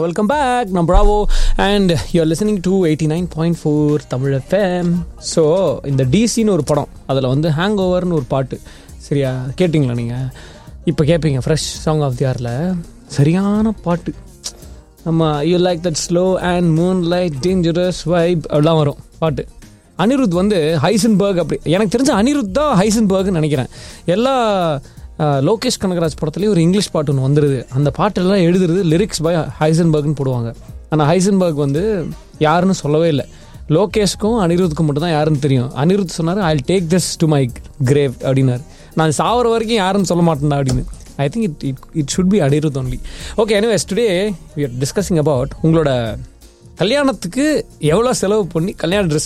welcome back நான் Bravo and you're listening to eighty nine point four Tamil FM so இந்த டிசின்னு ஒரு படம் அதில் வந்து ஹேங் ஓவர்னு ஒரு பாட்டு சரியா கேட்டிங்களா நீங்கள் இப்போ கேட்பீங்க ஃப்ரெஷ் சாங் ஆஃப் தி ஆரில் சரியான பாட்டு நம்ம you like that slow and moonlight dangerous vibe அப்படிலாம் வரும் பாட்டு அனிருத் வந்து ஹைசன்பர்க் அப்படி எனக்கு தெரிஞ்ச அனிருத் தான் ஹைசன்பர்க்னு நினைக்கிறேன் எல்லா அஹ், லோகேஷ் கனகராஜ் படத்துலேயும் ஒரு இங்கிலீஷ் பாட்டு ஒன்று வந்துடுது அந்த பாட்டெல்லாம் எழுதுறது லிரிக்ஸ் பை ஹைசன்பர்க்னு போடுவாங்க ஆனால் ஹைசன்பர்க் வந்து யாருன்னு சொல்லவே இல்லை லோகேஷ்க்கும் அனிருத்துக்கும் மட்டும் தான் யாருன்னு தெரியும் அனிருத் சொன்னார் I take this to my grave அப்படின்னாரு நான் சாவர வரைக்கும் யாருன்னு சொல்ல மாட்டேன்டா அப்படின்னு I think it it it should be Anirudh only okay anyways today we are discussing about உங்களோட கல்யாணத்துக்கு எவ்வளோ செலவு பண்ணி கல்யாண ட்ரெஸ்